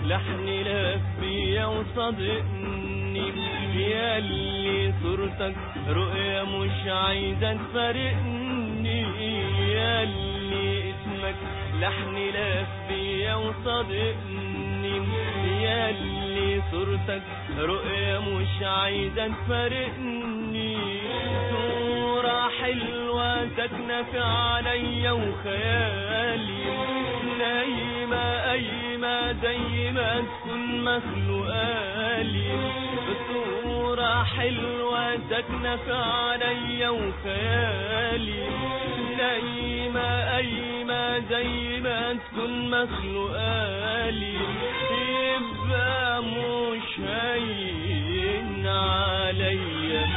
لحن لفي وصدقني يا اللي صورتك رؤيا مش عايزة تفارقني يا اللي اسمك لحن لفي وصدقني يا اللي صورتك رؤيا مش عايزة تفارقني صورة حلوة ساكنة في عليا وخيالي نايمة قايمة زي ما تكون مخلوقالي صورة حلوة ساكنة في عليا وخيالي نايمة قايمة زي ما تكون مخلوقالي يبقى مش هين عليا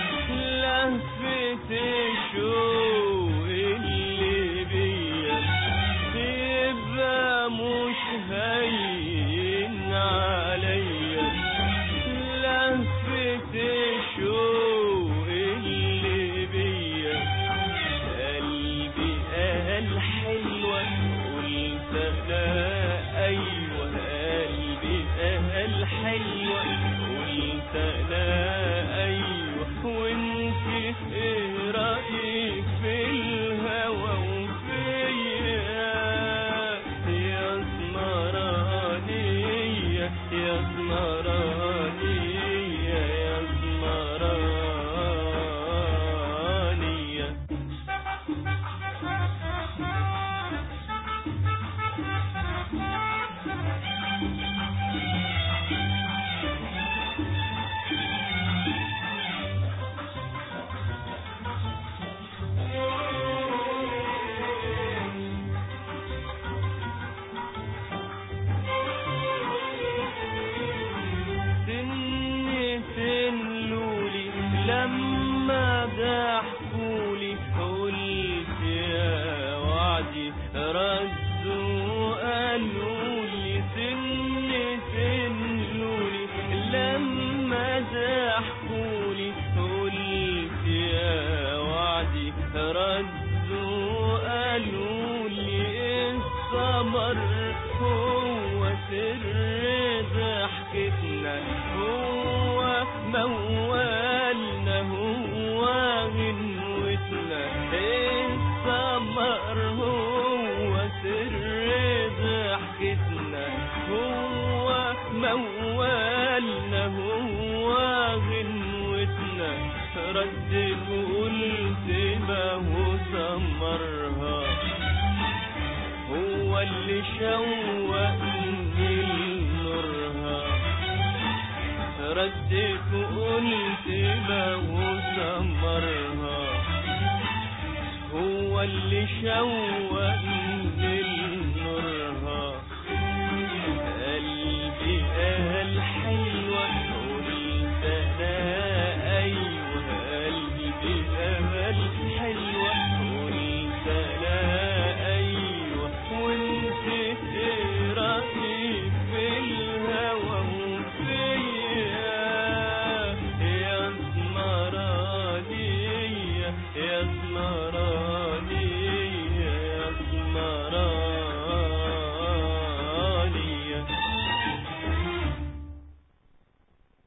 لفة الشوق اللي بيا يبقى مش هين عليا لفة الشوق اللي بيا قلبي قال حلوة قلت انا ايوه قلبي قال حلوة قلت انا ايوه وانت ايه رايك في الهوى وفيا يا اسمرانية يا اسمرانية يا اسمرانية سني سنلولي لما ضحكولي قلت يا وعدي ردوا قالولي سني سنلولي لما ضحكولي قلت يا وعدي ردوا قالولي الصبر هو سر ضحكتنا هو موالنا هو غنوتنا السمر هو سر ضحكتنا هو موالنا هو غنوتنا ردت وقلت ما هو سمرها هو اللي شوقني لنورها ردت وقلت لو سمرها هو اللي شوقني لنورها قلبي قال حلوة قلت انا ايوه قلبي قال حلوة قلت انا ايوه وانت ايه رايك في الهوى وفيا يا اسمرانية يا اسمرانية